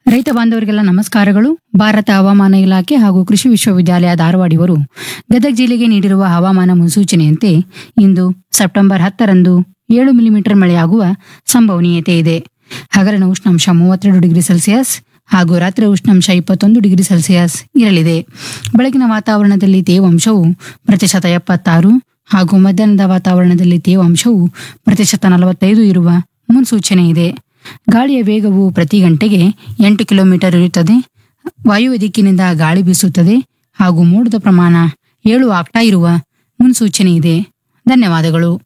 ರೈತ ಬಾಂಧವರಿಗೆಲ್ಲ ನಮಸ್ಕಾರಗಳು ಭಾರತ ಹವಾಮಾನ ಇಲಾಖೆ ಹಾಗೂ ಕೃಷಿ ವಿಶ್ವವಿದ್ಯಾಲಯ ಧಾರವಾಡಿವರು ಗದಗ ಜಿಲ್ಲೆಗೆ ನೀಡಿರುವ ಹವಾಮಾನ ಮುನ್ಸೂಚನೆಯಂತೆ ಇಂದು ಸೆಪ್ಟೆಂಬರ್ ಹತ್ತರಂದು ಏಳು ಮಿಲಿಮೀಟರ್ ಮಳೆಯಾಗುವ ಸಂಭವನೀಯತೆ ಇದೆ ಹಗಲಿನ ಉಷ್ಣಾಂಶ ಮೂವತ್ತೆರಡು ಡಿಗ್ರಿ ಸೆಲ್ಸಿಯಸ್ ಹಾಗೂ ರಾತ್ರಿ ಉಷ್ಣಾಂಶ ಇಪ್ಪತ್ತೊಂದು ಡಿಗ್ರಿ ಸೆಲ್ಸಿಯಸ್ ಇರಲಿದೆ ಬೆಳಗಿನ ವಾತಾವರಣದಲ್ಲಿ ತೇವಾಂಶವು ಪ್ರತಿಶತ ಎಪ್ಪತ್ತಾರು ಹಾಗೂ ಮಧ್ಯಾಹ್ನದ ವಾತಾವರಣದಲ್ಲಿ ತೇವಾಂಶವು ಪ್ರತಿಶತ ನಲವತ್ತೈದು ಇರುವ ಮುನ್ಸೂಚನೆ ಇದೆ ಗಾಳಿಯ ವೇಗವು ಪ್ರತಿ ಗಂಟೆಗೆ ಎಂಟು ಕಿಲೋಮೀಟರ್ ಇರುತ್ತದೆ ವಾಯುವ್ಯ ದಿಕ್ಕಿನಿಂದ ಗಾಳಿ ಬೀಸುತ್ತದೆ ಹಾಗೂ ಮೋಡದ ಪ್ರಮಾಣ ಏಳು ಆಗ್ತಾ ಇರುವ ಮುನ್ಸೂಚನೆ ಇದೆ ಧನ್ಯವಾದಗಳು